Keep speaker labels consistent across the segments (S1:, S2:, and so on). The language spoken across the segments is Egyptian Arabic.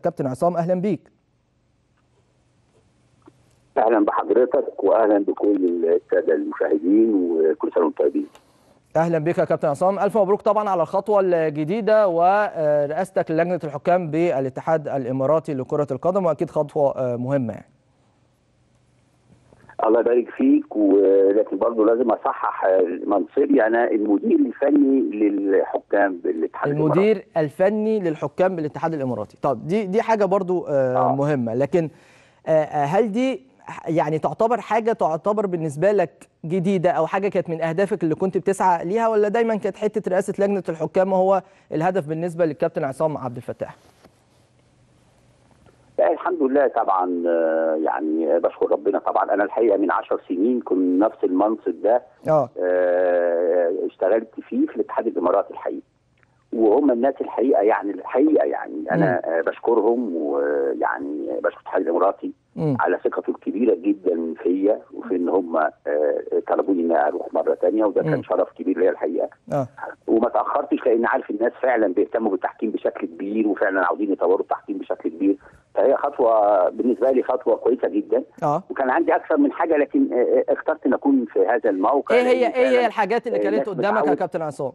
S1: كابتن عصام اهلا بيك
S2: اهلا بحضرتك واهلا بكل الساده المشاهدين وكل سنه وانتم طيبين
S1: اهلا بك يا كابتن عصام الف مبروك طبعا على الخطوه الجديده ورئاستك للجنه الحكام بالاتحاد الاماراتي لكره القدم واكيد خطوه مهمه يعني
S2: الله يبارك فيك ولكن برضه لازم اصحح منصبي انا المدير الفني للحكام بالاتحاد
S1: المدير
S2: الاماراتي
S1: الفني للحكام بالاتحاد الاماراتي طب دي دي حاجه برضو آه
S2: آه.
S1: مهمه لكن آه هل دي يعني تعتبر حاجه تعتبر بالنسبه لك جديده او حاجه كانت من اهدافك اللي كنت بتسعى ليها ولا دايما كانت حته رئاسه لجنه الحكام هو الهدف بالنسبه للكابتن عصام عبد الفتاح
S2: لا الحمد لله طبعا آه، يعني بشكر ربنا طبعا انا الحقيقه من 10 سنين كنت نفس المنصب ده
S1: اه
S2: آه، اشتغلت فيه في الاتحاد الاماراتي الحقيقه وهم الناس الحقيقه يعني الحقيقه يعني انا آه، بشكرهم ويعني بشكر الاتحاد الاماراتي
S1: مم.
S2: على ثقته الكبيره جدا فيا وفي ان هم آه، طلبوني ان أنا اروح مره ثانيه وده
S1: مم.
S2: كان شرف كبير ليا الحقيقه
S1: اه
S2: وما تاخرتش لان عارف الناس فعلا بيهتموا بالتحكيم بشكل كبير وفعلا عاوزين يطوروا التحكيم بشكل كبير فهي خطوه بالنسبه لي خطوه كويسه جدا
S1: اه
S2: وكان عندي اكثر من حاجه لكن آه، آه، اخترت ان اكون في هذا الموقع
S1: ايه هي
S2: لأن
S1: ايه هي
S2: فعلاً
S1: الحاجات اللي
S2: آه،
S1: كانت
S2: الناس
S1: قدامك يا
S2: بتعود-
S1: كابتن عصام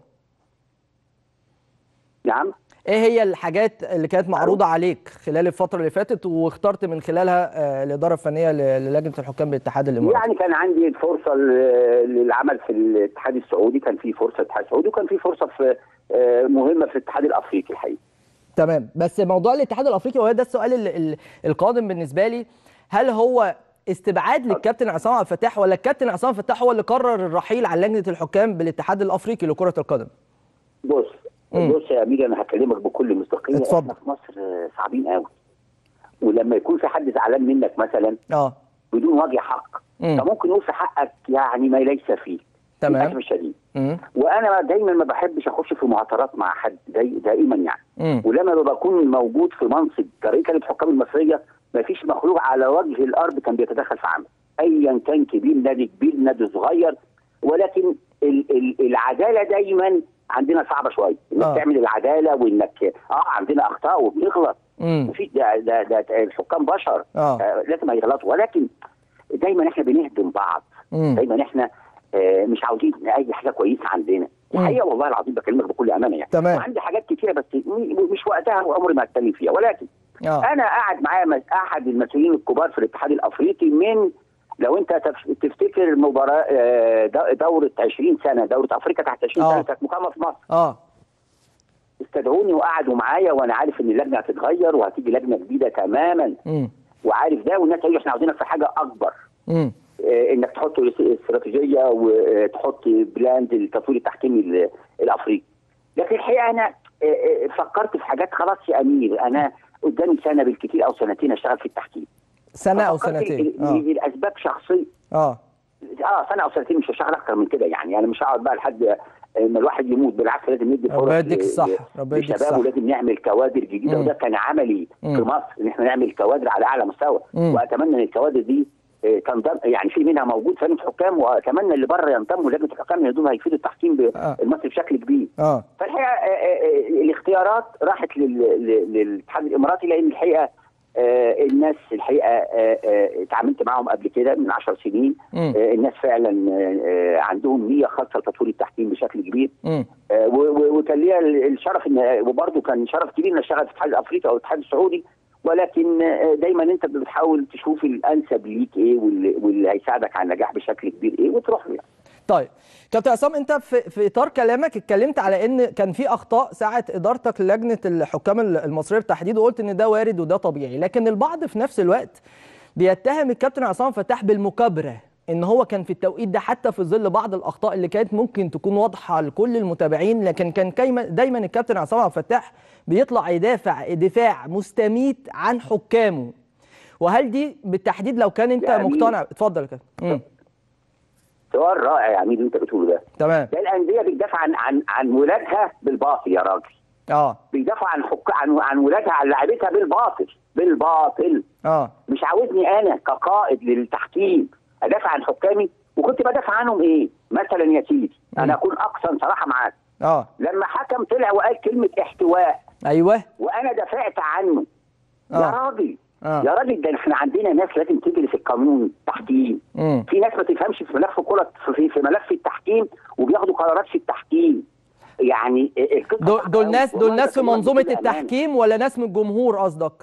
S2: نعم
S1: ايه هي الحاجات اللي كانت معروضه عليك خلال الفتره اللي فاتت واخترت من خلالها آه، الاداره الفنيه ل- للجنه الحكام بالاتحاد الاماراتي
S2: يعني كان عندي فرصه ل- للعمل في الاتحاد السعودي كان في فرصه في الاتحاد السعودي وكان في فرصه في آه، مهمه في الاتحاد الافريقي الحقيقه
S1: تمام بس موضوع الاتحاد الافريقي وهو ده السؤال ال- ال- القادم بالنسبه لي هل هو استبعاد للكابتن عصام عبد الفتاح ولا الكابتن عصام عبد الفتاح هو اللي قرر الرحيل عن لجنه الحكام بالاتحاد الافريقي لكره القدم
S2: بص
S1: مم.
S2: بص يا امير انا هكلمك بكل مصداقيه
S1: اتفضل.
S2: احنا في مصر آه، صعبين قوي ولما يكون في حد زعلان منك مثلا
S1: اه
S2: بدون وجه حق
S1: مم.
S2: فممكن يقول في حقك يعني ما ليس فيه
S1: تمام.
S2: للاسف الشديد
S1: امم
S2: وانا دايما ما بحبش اخش في معطرات مع حد داي دائما يعني
S1: امم
S2: ولما بكون موجود في منصب كرئيس الحكام المصريه ما فيش مخلوق على وجه الارض كان بيتدخل في عمل ايا كان كبير نادي كبير نادي صغير ولكن ال ال العداله دايما عندنا صعبه شويه انك
S1: آه.
S2: تعمل العداله وانك اه عندنا اخطاء وبنغلط
S1: امم
S2: مفيش ده, ده, ده الحكام بشر
S1: آه.
S2: آه لازم هيغلطوا ولكن دايما احنا بنهدم بعض
S1: مم.
S2: دايما احنا آه مش عاوزين اي حاجه كويسه عندنا الحقيقه والله العظيم بكلمك بكل امانه يعني
S1: تمام.
S2: وعندي حاجات كتيره بس م- مش وقتها وعمري ما هتكلم فيها ولكن
S1: اه
S2: انا قاعد معايا مس- احد المسؤولين الكبار في الاتحاد الافريقي من لو انت تف- تفتكر مباراه آه، د- دوره 20 سنه دوره افريقيا تحت 20
S1: آه.
S2: سنه كانت مقامه في مصر
S1: اه
S2: استدعوني وقعدوا معايا وانا عارف ان اللجنه هتتغير وهتيجي لجنه جديده تماما
S1: امم
S2: وعارف ده والناس قالوا احنا عاوزينك في حاجه اكبر
S1: امم
S2: آه، انك تحط استراتيجيه وتحط بلاند لتطوير التحكيم ال- الافريقي لكن الحقيقه انا آه، آه، فكرت في حاجات خلاص يا امير انا قدامي سنه بالكثير او سنتين اشتغل في التحكيم
S1: سنه او
S2: ففكرت
S1: سنتين
S2: ل-
S1: اه
S2: ل- لاسباب شخصيه
S1: اه
S2: اه سنه او سنتين مش هشتغل اكتر من كده يعني انا مش هقعد بقى لحد ما الواحد يموت بالعكس لازم ندي فرص
S1: ربنا يديك
S2: ل-
S1: الصحة،
S2: ل-
S1: ربنا يديك
S2: لشباب
S1: الصحة.
S2: ولازم نعمل كوادر جديده
S1: مم.
S2: وده كان عملي
S1: مم.
S2: في مصر ان احنا نعمل كوادر على اعلى مستوى
S1: مم.
S2: واتمنى ان الكوادر دي آه، تنضم يعني في منها موجود في لجنه الحكام واتمنى اللي بره ينضموا لجنه الحكام لان دول هيفيدوا التحكيم
S1: آه.
S2: المصري بشكل كبير
S1: اه
S2: فالحقيقه آه، آه، آه، الاختيارات راحت لل- لل- للاتحاد الاماراتي لان الحقيقه آه، الناس الحقيقه آه، آه، اتعاملت معاهم قبل كده من 10 سنين
S1: مم.
S2: آه، الناس فعلا آه، آه، عندهم نيه خاصه لتطوير التحكيم بشكل كبير
S1: امم
S2: آه، و- و- وكان ليا ال- الشرف ان وبرضه كان شرف كبير ان اشتغل في الاتحاد الافريقي او الاتحاد السعودي ولكن آه، دايما انت بتحاول تشوف الانسب ليك ايه واللي, واللي هيساعدك على النجاح بشكل كبير ايه وتروح له يعني.
S1: طيب كابتن عصام انت في, في اطار كلامك اتكلمت على ان كان في اخطاء ساعه ادارتك للجنه الحكام المصريه بالتحديد وقلت ان ده وارد وده طبيعي لكن البعض في نفس الوقت بيتهم الكابتن عصام فتاح بالمكابره ان هو كان في التوقيت ده حتى في ظل بعض الاخطاء اللي كانت ممكن تكون واضحه لكل المتابعين لكن كان كايما- دايما الكابتن عصام عبد الفتاح بيطلع يدافع دفاع مستميت عن حكامه وهل دي بالتحديد لو كان انت
S2: يعني-
S1: مقتنع اتفضل يا كابتن مم.
S2: سؤال رائع يا عميد اللي انت بتقوله ده
S1: تمام
S2: ده الانديه بتدافع عن عن عن ولادها بالباطل يا راجل
S1: اه
S2: بيدافعوا عن حك... عن عن ولادها عن لعيبتها بالباطل بالباطل
S1: اه
S2: مش عاوزني انا كقائد للتحكيم ادافع عن حكامي وكنت بدافع عنهم ايه مثلا يا سيدي انا اكون اقصى صراحه معاك
S1: اه
S2: لما حكم طلع وقال كلمه احتواء
S1: ايوه
S2: وانا دافعت عنه يا
S1: آه.
S2: راجل
S1: آه.
S2: يا راجل ده احنا عندنا ناس لازم تدرس القانون التحكيم
S1: مم.
S2: في ناس ما تفهمش في ملف كرة في, في ملف التحكيم وبياخدوا قرارات في التحكيم يعني القصة
S1: دول,
S2: صعبة
S1: دول
S2: أوي.
S1: ناس دول
S2: والله
S1: ناس في
S2: بكلمك
S1: منظومه
S2: بكل أمانة.
S1: التحكيم ولا ناس من الجمهور قصدك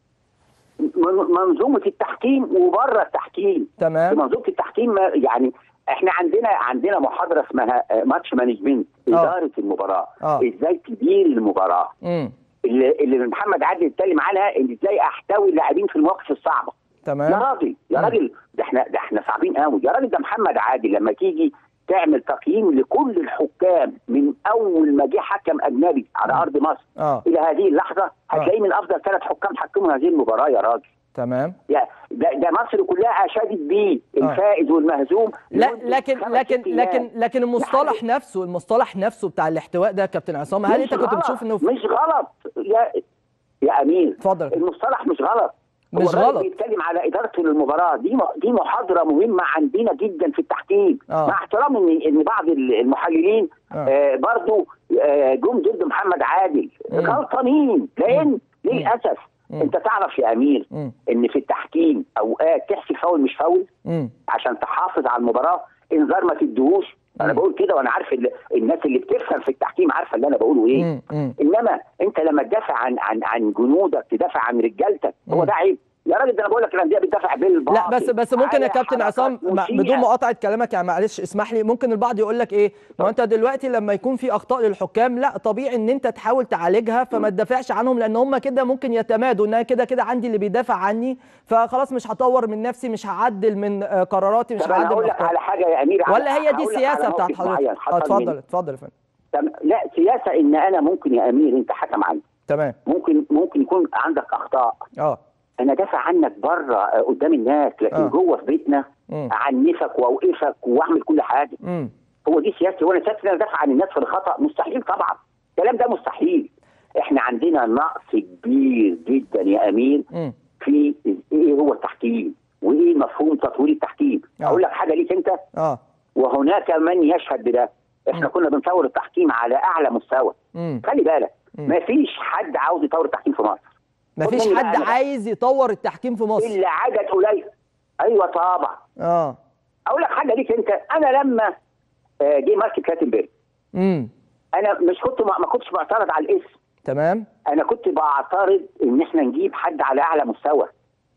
S2: من- منظومه التحكيم وبره التحكيم في
S1: تمام
S2: منظومه التحكيم ما- يعني احنا عندنا عندنا محاضره اسمها آه، ماتش مانجمنت
S1: آه.
S2: اداره المباراه
S1: آه.
S2: ازاي تدير المباراه
S1: امم
S2: اللي, اللي محمد عادل اتكلم عنها ان ازاي احتوي اللاعبين في المواقف الصعبه يا
S1: تمام
S2: راجل يا
S1: مم.
S2: راجل ده احنا ده احنا صعبين قوي يا راجل ده محمد عادل لما تيجي تعمل تقييم لكل الحكام من اول ما جه حكم اجنبي على ارض مصر
S1: اه
S2: الى هذه اللحظه هتلاقيه من افضل ثلاث حكام حكموا هذه المباراه يا راجل
S1: تمام
S2: يا ده, ده مصر كلها اشادت بيه الفائز والمهزوم
S1: لا
S2: لمدة
S1: لكن
S2: خمس
S1: لكن
S2: ست أيام.
S1: لكن لكن المصطلح نفسه المصطلح نفسه بتاع الاحتواء ده يا كابتن عصام هل
S2: مش
S1: انت كنت
S2: غلط،
S1: بتشوف انه في-
S2: مش غلط يا يا امير
S1: اتفضل
S2: المصطلح مش غلط هو
S1: مش
S2: الراجل
S1: غلط.
S2: بيتكلم على ادارته للمباراه دي م- دي محاضره مهمه عندنا جدا في التحكيم
S1: آه.
S2: مع احترام ان ان بعض المحللين
S1: آه.
S2: آه برضو آه جم ضد محمد عادل
S1: مم.
S2: غلطانين لان للاسف
S1: مم.
S2: انت تعرف يا امير
S1: مم.
S2: ان في التحكيم اوقات تحسب فاول مش فاول
S1: امم
S2: عشان تحافظ على المباراه انذار ما تديهوش انا
S1: مم.
S2: بقول كده وانا عارف ال- الناس اللي بتفهم في التحكيم عارفه اللي انا بقوله ايه
S1: مم. مم.
S2: انما انت لما تدافع عن عن عن جنودك تدافع عن رجالتك هو
S1: مم.
S2: ده عيب يا راجل ده انا بقول لك الانديه بتدافع بالباطل
S1: لا بس بس ممكن يا
S2: على
S1: كابتن
S2: حركات
S1: عصام ما-
S2: مشيئة.
S1: بدون مقاطعه كلامك يعني معلش اسمح لي ممكن البعض يقول لك ايه ما هو انت دلوقتي لما يكون في اخطاء للحكام لا طبيعي ان انت تحاول تعالجها فما تدافعش عنهم لان هم كده ممكن يتمادوا ان انا كده كده عندي اللي بيدافع عني فخلاص مش هطور من نفسي مش هعدل من آه، قراراتي مش
S2: طب انا
S1: هعدل
S2: هقول
S1: من
S2: لك
S1: أخطائي.
S2: على حاجه يا امير على-
S1: ولا هي دي
S2: هقول لك
S1: السياسه
S2: على
S1: بتاعت
S2: موقف
S1: حضرتك
S2: معين
S1: آه،
S2: حصل
S1: اتفضل
S2: مني.
S1: اتفضل يا فندم
S2: تم- لا سياسه ان انا ممكن يا امير انت حكم عني
S1: تمام
S2: ممكن ممكن يكون عندك اخطاء
S1: اه
S2: انا دافع عنك بره آه، قدام الناس لكن
S1: آه.
S2: جوه في بيتنا
S1: مم.
S2: اعنفك واوقفك واعمل كل حاجه
S1: امم
S2: هو دي سياستي وانا سياستي ان انا ادافع عن الناس في الخطا مستحيل طبعا الكلام ده مستحيل احنا عندنا نقص كبير جدا يا امير
S1: امم
S2: في ايه هو التحكيم وايه مفهوم تطوير التحكيم
S1: آه.
S2: اقول لك حاجه ليك انت
S1: اه
S2: وهناك من يشهد بده احنا
S1: مم.
S2: كنا بنطور التحكيم على اعلى مستوى
S1: امم
S2: خلي بالك
S1: مم.
S2: مفيش حد عاوز يطور التحكيم في مصر
S1: مفيش
S2: خد مني
S1: حد
S2: بقى أنا.
S1: عايز يطور التحكيم في مصر
S2: الا عدد قليل ايوه طبعا
S1: اه
S2: اقول لك حاجه ليك انت انا لما آه، جه مارك كلاتنبرج
S1: امم
S2: انا مش كنت ما ما كنتش معترض على الاسم
S1: تمام
S2: انا كنت بعترض ان احنا نجيب حد على اعلى مستوى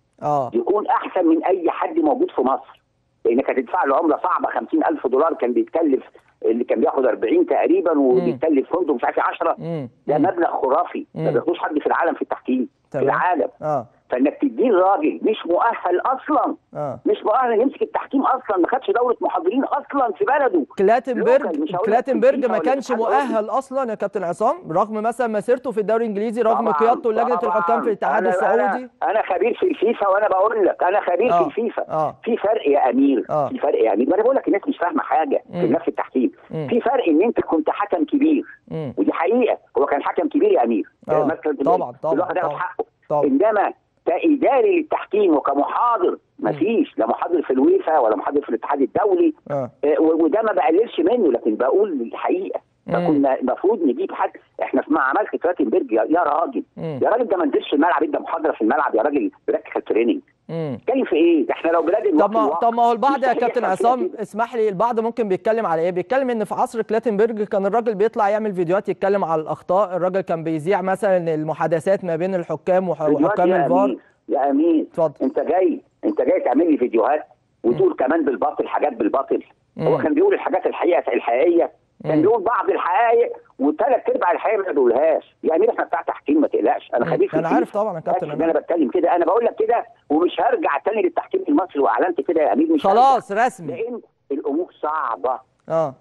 S1: اه
S2: يكون احسن من اي حد موجود في مصر لانك هتدفع له عمله صعبه 50000 دولار كان بيتكلف اللي كان بياخد 40 تقريبا وبيتكلف فندق مش عارف 10
S1: امم
S2: ده مبلغ خرافي ما
S1: مم.
S2: بياخدوش حد في العالم في التحكيم في
S1: تمام.
S2: العالم
S1: اه
S2: فانك تديه راجل مش مؤهل اصلا
S1: اه
S2: مش مؤهل يمسك التحكيم اصلا ما خدش دوره محاضرين اصلا في بلده
S1: كلاتنبرج
S2: لوكال، مش هقول لك
S1: كلاتنبرج
S2: في
S1: ما
S2: ولا
S1: كانش
S2: في حد
S1: مؤهل اصلا يا كابتن عصام رغم مثلا مسيرته في الدوري الانجليزي رغم
S2: طبعاً،
S1: قيادته لجنه
S2: طبعاً.
S1: الحكام في الاتحاد
S2: أنا-
S1: السعودي
S2: أنا, انا خبير في الفيفا وانا بقول لك انا خبير
S1: آه،
S2: في الفيفا
S1: آه.
S2: في فرق يا امير
S1: آه.
S2: في فرق يا امير وانا بقول لك الناس مش فاهمه حاجه
S1: مم.
S2: في نفس التحكيم
S1: مم.
S2: في فرق ان انت كنت حكم كبير
S1: مم.
S2: ودي حقيقه هو كان حكم كبير يا امير
S1: آه،
S2: مثلا
S1: طبعاً، طبعاً،
S2: الواحد ياخد
S1: طبعاً.
S2: حقه
S1: طبعاً.
S2: انما كاداري للتحكيم وكمحاضر مفيش لا محاضر في الويفا ولا محاضر في الاتحاد الدولي
S1: اه
S2: آه، و- وده ما بقللش منه لكن بقول الحقيقه
S1: مم.
S2: فكنا المفروض نجيب حد احنا في مع ملك كلاتنبرج يا يا راجل
S1: مم.
S2: يا راجل ده ما نزلش الملعب ادى محاضره في الملعب يا راجل براكتيكال تريننج
S1: امم
S2: اتكلم في ايه؟ ده احنا لو بلاد
S1: طب
S2: الوقت
S1: ما
S2: الواقع
S1: طب ما هو البعض يا
S2: مستحيل
S1: كابتن
S2: يحصل كده
S1: عصام
S2: كده.
S1: اسمح لي البعض ممكن بيتكلم على ايه بيتكلم ان في عصر كلاتنبرج كان الراجل بيطلع يعمل فيديوهات يتكلم على الاخطاء الراجل كان بيذيع مثلا المحادثات ما بين الحكام وح-
S2: فيديوهات
S1: وحكام
S2: يا
S1: الفار
S2: امين يا امين
S1: اتفضل.
S2: انت جاي انت جاي تعمل لي فيديوهات وتقول كمان بالباطل حاجات بالباطل هو
S1: مم.
S2: كان بيقول الحاجات الحقيقه الحقيقيه كان
S1: مم.
S2: بيقول بعض الحقائق وثلاث ارباع الحقيقه ما بيقولهاش يا امير احنا بتاع تحكيم ما تقلقش انا
S1: مم.
S2: خبير في
S1: أنا
S2: الفيفا.
S1: عارف طبعاً يا كابتن،
S2: بس
S1: أنا
S2: انا بتكلم كده انا بقول لك كده ومش هرجع تاني للتحكيم المصري واعلنت كده يا امير مش هرجع.
S1: خلاص رسمي
S2: لان الامور صعبه
S1: اه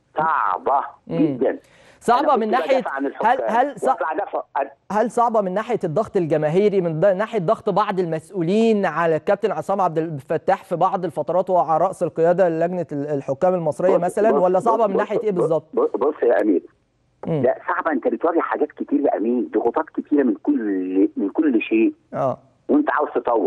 S2: صعبه
S1: مم.
S2: جدا
S1: صعبه
S2: أنا
S1: من
S2: كنت
S1: ناحيه
S2: بدافع عن
S1: هل
S2: الحكام
S1: هل صع-
S2: وأطلع أدافع-
S1: هل صعبه من ناحيه الضغط الجماهيري من ض- ناحيه ضغط بعض المسؤولين على الكابتن عصام عبد الفتاح في بعض الفترات وهو على راس القياده للجنه ال- الحكام المصريه
S2: بص-
S1: مثلا
S2: بص-
S1: ولا صعبه
S2: بص-
S1: من ناحيه
S2: بص-
S1: ايه
S2: بص-
S1: بالظبط؟
S2: بص بص يا امير
S1: مم.
S2: لا صعبه انت بتواجه حاجات كتير يا امين ضغوطات كتيره من كل من كل شيء
S1: اه
S2: وانت عاوز تطور وعاوز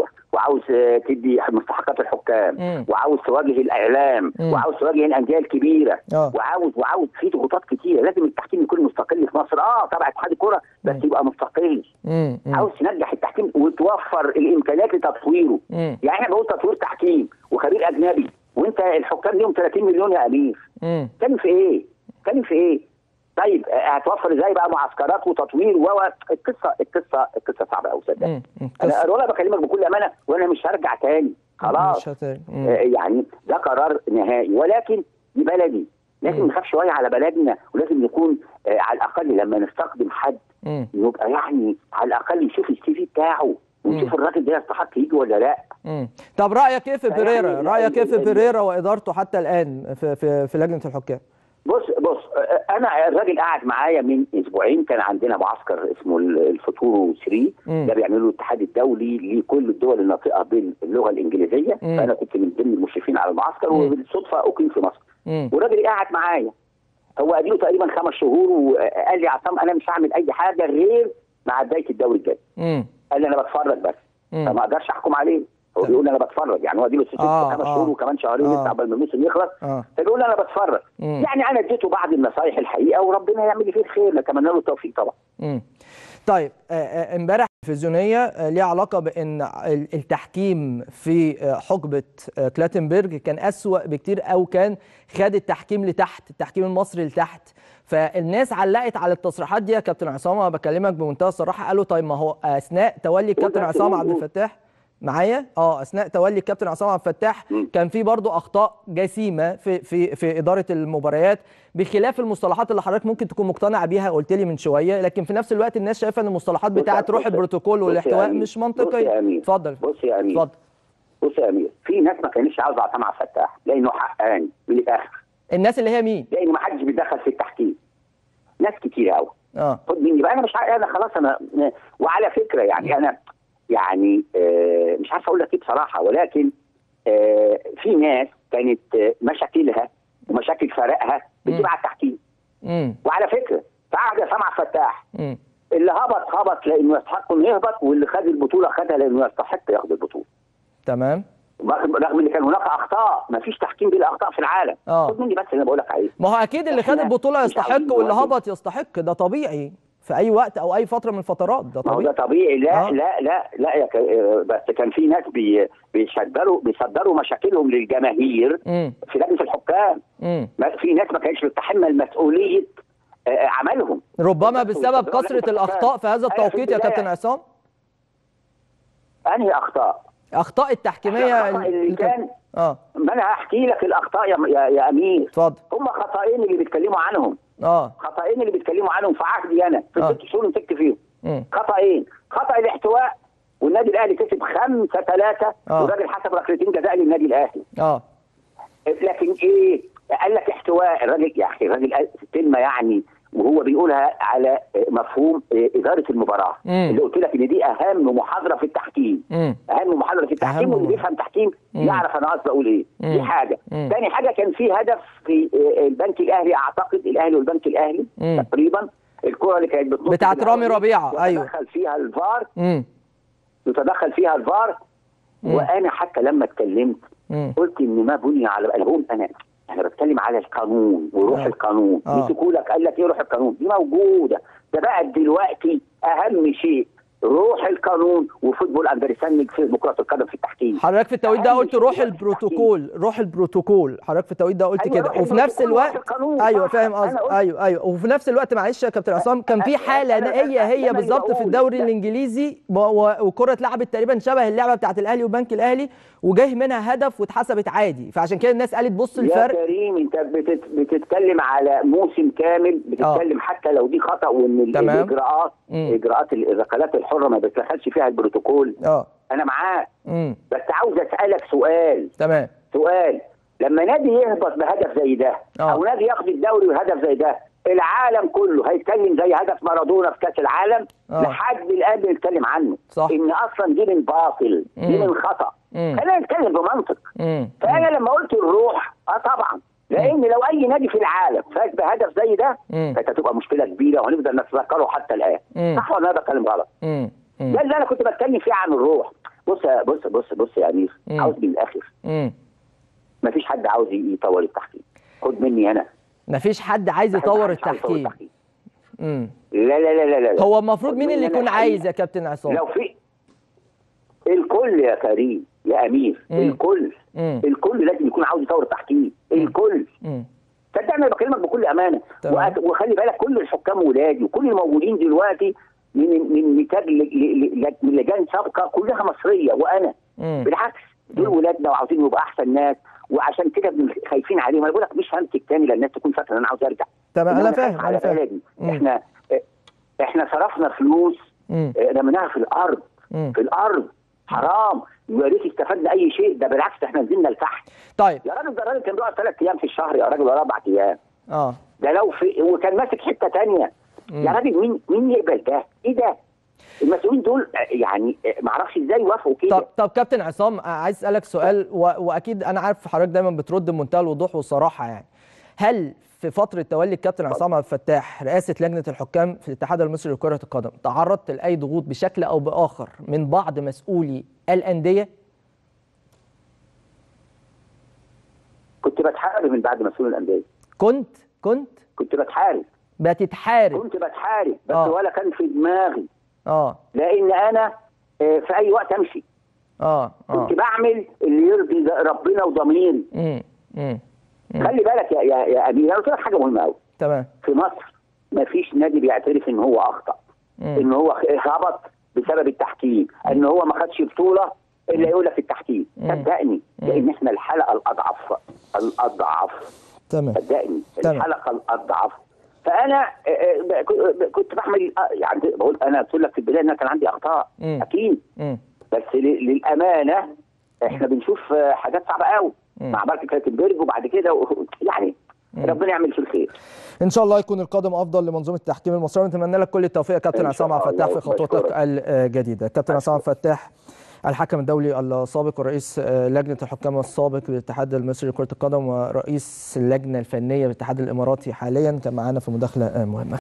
S2: وعاوز آه، تدي مستحقات الحكام
S1: مم.
S2: وعاوز تواجه الاعلام
S1: مم.
S2: وعاوز تواجه الانديه الكبيره
S1: آه.
S2: وعاوز وعاوز في ضغوطات كتيره لازم التحكيم يكون مستقل في مصر اه طبعا اتحاد الكوره بس
S1: مم.
S2: يبقى مستقل
S1: مم. مم.
S2: عاوز تنجح التحكيم وتوفر الامكانيات لتطويره
S1: مم.
S2: يعني احنا بنقول تطوير تحكيم وخبير اجنبي وانت الحكام ليهم 30 مليون يا امير
S1: مم.
S2: تتكلم في ايه؟ تتكلم في ايه؟ طيب آه، هتوفر ازاي بقى معسكرات وتطوير و القصه القصه القصه صعبه قوي صدق
S1: مم. مم.
S2: انا والله بكلمك بكل امانه وانا مش هرجع تاني خلاص
S1: مش هت- مم.
S2: آه، يعني ده قرار نهائي ولكن دي بلدي لازم
S1: مم.
S2: نخاف شويه على بلدنا ولازم نكون آه، على الاقل لما نستخدم حد
S1: مم.
S2: يبقى يعني على الاقل نشوف السي في بتاعه ونشوف الراجل ده يستحق يجي ولا لا
S1: مم. طب رايك ايه في
S2: يعني
S1: بيريرا
S2: ال-
S1: رايك ايه في
S2: ال-
S1: بيريرا وادارته حتى الان في في في لجنه الحكام
S2: بص بص آه، انا الراجل قاعد معايا من اسبوعين كان عندنا معسكر اسمه ال- الفطور 3
S1: مم.
S2: ده بيعملوا الاتحاد الدولي لكل الدول الناطقه باللغه الانجليزيه
S1: مم.
S2: فانا كنت من ضمن المشرفين على المعسكر
S1: مم.
S2: وبالصدفه اقيم في مصر
S1: مم.
S2: والراجل قاعد معايا هو اديله تقريبا خمس شهور وقال لي يا عصام انا مش هعمل اي حاجه غير مع بدايه الدوري الجاي
S1: مم.
S2: قال لي انا بتفرج بس
S1: مم.
S2: فما اقدرش احكم عليه هو
S1: طيب.
S2: بيقول انا بتفرج يعني هو اديله ست
S1: آه،
S2: خمس
S1: آه.
S2: شهور وكمان شهرين
S1: آه.
S2: لسه قبل ما الموسم يخلص
S1: اه
S2: فبيقول انا بتفرج
S1: مم.
S2: يعني انا اديته بعض النصايح الحقيقه وربنا يعمل لي فيه الخير نتمنى له التوفيق طبعا
S1: مم. طيب آه، آه، امبارح تلفزيونيه آه، ليها علاقه بان ال- التحكيم في آه، حقبه آه، كلاتنبرج كان اسوا بكتير او كان خد التحكيم لتحت التحكيم المصري لتحت فالناس علقت على التصريحات دي يا كابتن عصام انا بكلمك بمنتهى الصراحه قالوا طيب ما هو اثناء تولي الكابتن
S2: قول بس،
S1: عصام
S2: قول،
S1: عبد
S2: قول.
S1: الفتاح معايا اه اثناء تولي الكابتن عصام عبد الفتاح
S2: مم.
S1: كان في برضو اخطاء جسيمه في في في اداره المباريات بخلاف المصطلحات اللي حضرتك ممكن تكون مقتنع بيها قلت لي من شويه لكن في نفس الوقت الناس شايفه ان المصطلحات
S2: بص-
S1: بتاعه روح
S2: بص-
S1: البروتوكول
S2: بص يا
S1: والاحتواء
S2: أمير،
S1: مش
S2: بص يا
S1: منطقيه
S2: أمير،
S1: اتفضل
S2: بص يا امير
S1: اتفضل
S2: بص يا امير في ناس ما كانتش عاوزه عصام عبد الفتاح لانه حقاني من الاخر
S1: الناس اللي هي مين
S2: لان ما حدش بيتدخل في التحكيم ناس كتير قوي
S1: اه
S2: خد مني بقى انا مش عارف انا خلاص انا وعلى فكره يعني انا يعني آه مش عارف اقول لك ايه بصراحه ولكن آه في ناس كانت آه مشاكلها ومشاكل فرقها بتجيب على التحكيم
S1: امم
S2: وعلى فكره في عهد سامع فتاح
S1: امم
S2: اللي هبط هبط لانه يستحق انه يهبط واللي خد البطوله خدها لانه يستحق ياخد البطوله
S1: تمام
S2: رغم رغم ان كان هناك اخطاء ما فيش تحكيم بلا اخطاء في العالم
S1: آه.
S2: خد مني بس اللي انا بقول لك عليه
S1: ما هو اكيد اللي خد
S2: إحنا
S1: البطوله
S2: مش
S1: يستحق
S2: عاوزين
S1: واللي
S2: نواجه.
S1: هبط يستحق ده طبيعي في اي وقت او اي فتره من الفترات ده
S2: ما هو ده
S1: طبيعي
S2: طبيعي لا
S1: آه.
S2: لا لا لا يا ك... آه، بس كان في ناس بي... بيصدروا بيصدروا مشاكلهم للجماهير
S1: امم
S2: في لجنه الحكام
S1: امم
S2: ما- في ناس ما كانتش بتتحمل مسؤوليه آه، آه، عملهم
S1: ربما
S2: بالظبط،
S1: بسبب
S2: ويصدروا
S1: كثره
S2: لجنة
S1: الاخطاء في هذا
S2: أنا في
S1: التوقيت يا
S2: البداية-
S1: كابتن عصام
S2: انهي اخطاء؟
S1: اخطاء التحكيميه
S2: الأخطاء اللي
S1: اللي
S2: كان
S1: اه
S2: ما انا هحكي لك الاخطاء يا, يا, يا امير
S1: اتفضل
S2: هم خطأين اللي بيتكلموا عنهم
S1: اه
S2: خطأين اللي بيتكلموا عنهم في عهدي انا في
S1: آه.
S2: ست شهور مسكت فيهم
S1: امم
S2: خطأين خطأ الاحتواء والنادي الاهلي كسب 5 3
S1: آه.
S2: والراجل حسب ركلتين جزاء للنادي الاهلي
S1: اه
S2: لكن ايه قال لك احتواء الراجل يا اخي الراجل قال كلمه يعني وهو بيقولها على مفهوم اداره المباراه
S1: مم.
S2: اللي قلت لك ان دي اهم محاضره في التحكيم
S1: امم
S2: اهم محاضره في التحكيم
S1: أهم
S2: واللي
S1: محاضرة.
S2: بيفهم تحكيم
S1: مم.
S2: يعرف انا قصدي اقول ايه دي
S1: مم.
S2: حاجه
S1: مم.
S2: ثاني حاجه كان في هدف في آه، البنك الاهلي اعتقد الاهلي والبنك الاهلي
S1: مم.
S2: تقريبا الكره اللي كانت بتنط
S1: بتاعت
S2: في الهواء
S1: رامي
S2: دي،
S1: ربيعة، أيوة.
S2: يتدخل فيها الفار
S1: امم
S2: يتدخل فيها الفار
S1: مم.
S2: وانا حتى لما اتكلمت
S1: امم
S2: قلت ان ما بني على الهم انا انا بتكلم على القانون وروح
S1: آه.
S2: القانون
S1: آه.
S2: مسكوا لك قال لك ايه روح القانون دي موجوده ده بقى دلوقتي اهم شيء روح القانون وفوتبول اندرستاندنج في كره القدم في التحكيم
S1: حضرتك في التوقيت ده
S2: أهم
S1: قلت
S2: شيء
S1: روح
S2: دلوقتي
S1: البروتوكول روح البروتوكول حضرتك في التوقيت ده قلت
S2: أيوة،
S1: كده
S2: روح
S1: وفي نفس
S2: البروتوكول وروح
S1: الوقت
S2: القانون،
S1: ايوه
S2: صح.
S1: فاهم
S2: أنا
S1: قصدي
S2: قلت-
S1: ايوه ايوه وفي نفس الوقت معلش يا كابتن عصام كان في حاله
S2: أنا-
S1: هي
S2: أنا
S1: هي
S2: اللي
S1: بالظبط في
S2: بقول.
S1: الدوري
S2: لا.
S1: الانجليزي و- و- وكره اتلعبت تقريبا شبه اللعبه بتاعت الاهلي وبنك الاهلي وجاي منها هدف واتحسبت عادي فعشان كده الناس قالت بص
S2: يا
S1: الفرق
S2: كريم انت بتت... بتتكلم على موسم كامل بتتكلم حتى لو دي خطا وان ال-
S1: تمام.
S2: الاجراءات
S1: مم.
S2: اجراءات الركلات الحره ما بيتدخلش فيها البروتوكول
S1: اه
S2: انا معاك
S1: امم
S2: بس عاوز اسالك سؤال
S1: تمام
S2: سؤال لما نادي يهبط بهدف زي ده
S1: آه.
S2: او نادي ياخد الدوري بهدف زي ده العالم كله هيتكلم زي هدف مارادونا في كاس العالم
S1: آه.
S2: لحد الان بنتكلم عنه
S1: صح.
S2: ان اصلا دي من باطل دي
S1: مم.
S2: من خطا
S1: مم.
S2: خلينا نتكلم بمنطق
S1: امم
S2: فانا لما قلت الروح اه طبعا لان لو اي نادي في العالم فاز بهدف زي ده
S1: مم.
S2: كانت هتبقى مشكله كبيره وهنفضل نتذكره حتى الان
S1: مم.
S2: صح ولا انا بتكلم غلط
S1: امم
S2: ده اللي انا كنت بتكلم فيه عن الروح بص يا- بص بص بص يا امير
S1: مم.
S2: عاوز من الاخر
S1: امم
S2: ما فيش حد عاوز يطور التحكيم خد مني انا
S1: مفيش حد عايز
S2: محدش
S1: يطور
S2: عاوز
S1: التحكيم امم
S2: لا لا لا لا لا
S1: هو المفروض
S2: خد
S1: مين اللي
S2: مني أنا
S1: يكون
S2: الحقيقة.
S1: عايز يا كابتن عصام
S2: لو في الكل يا كريم يا امير
S1: مم.
S2: الكل
S1: مم.
S2: الكل لازم يكون عاوز يطور التحكيم الكل
S1: امم
S2: صدقني انا بكلمك بكل امانه
S1: تمام.
S2: وأت- وخلي بالك كل الحكام ولادي وكل الموجودين دلوقتي من من نتاج ل- ل- ل- من لجان سابقه كلها مصريه وانا
S1: مم.
S2: بالعكس دول ولادنا وعاوزين يبقى احسن ناس وعشان كده بن- خايفين عليهم انا بقول لك مش همسك تاني لان الناس تكون فاكره ان انا عاوز ارجع
S1: تمام،
S2: إنما
S1: أنا فاهم،
S2: خايف
S1: أنا
S2: على
S1: فاهم.
S2: بلدي.
S1: مم.
S2: احنا احنا صرفنا فلوس
S1: مم.
S2: آه، رميناها في الارض
S1: مم.
S2: في الارض حرام ويا ريت استفدنا اي شيء ده بالعكس احنا نزلنا لتحت
S1: طيب
S2: يا راجل ده الراجل كان بيقعد ثلاث ايام في الشهر يا راجل ولا اربع ايام
S1: اه
S2: ده لو في وكان ماسك حته تانية يا راجل مين مين يقبل ده؟ ايه ده؟ المسؤولين دول آه، يعني آه، معرفش ازاي وافقوا كده
S1: طب طب كابتن عصام عايز اسالك سؤال و... واكيد انا عارف حضرتك دايما بترد بمنتهى الوضوح والصراحه يعني هل في فتره تولي الكابتن عصام عبد الفتاح رئاسه لجنه الحكام في الاتحاد المصري لكره القدم تعرضت لاي ضغوط بشكل او باخر من بعض مسؤولي الانديه
S2: كنت بتحارب من بعد مسؤول الانديه
S1: كنت كنت
S2: كنت بتحارب
S1: بتتحارب
S2: كنت بتحارب بس
S1: آه.
S2: ولا كان في دماغي
S1: اه
S2: لان انا آه، في اي وقت امشي
S1: اه اه
S2: كنت بعمل اللي يرضي ده- ربنا وضميري
S1: امم امم
S2: خلي بالك يا يا, يا امير انا قلت لك حاجه مهمه قوي
S1: تمام
S2: في مصر ما فيش نادي بيعترف ان هو اخطا
S1: مم.
S2: ان هو هبط بسبب التحكيم ان هو ما خدش بطوله الا يقول لك التحكيم صدقني لان احنا الحلقه الاضعف الاضعف
S1: تمام
S2: صدقني
S1: تمام.
S2: الحلقه الاضعف فانا آه، آه، ك- كنت بعمل آه، يعني بقول انا قلت لك في البدايه ان أنا كان عندي اخطاء
S1: مم.
S2: اكيد
S1: امم
S2: بس ل- للامانه احنا بنشوف آه، حاجات صعبه قوي مع مارك كاتنبرج وبعد كده و- يعني ربنا يعمل في الخير
S1: ان شاء الله يكون القادم افضل لمنظومه التحكيم المصريه نتمنى لك كل التوفيق يا كابتن
S2: إن
S1: عصام
S2: شاء
S1: عبد الفتاح في
S2: الله.
S1: خطوتك
S2: بشكرك.
S1: الجديده كابتن عصام عبد الفتاح الحكم الدولي السابق ورئيس لجنه الحكام السابق بالاتحاد المصري لكره القدم ورئيس اللجنه الفنيه بالاتحاد الاماراتي حاليا كان معانا في مداخله مهمه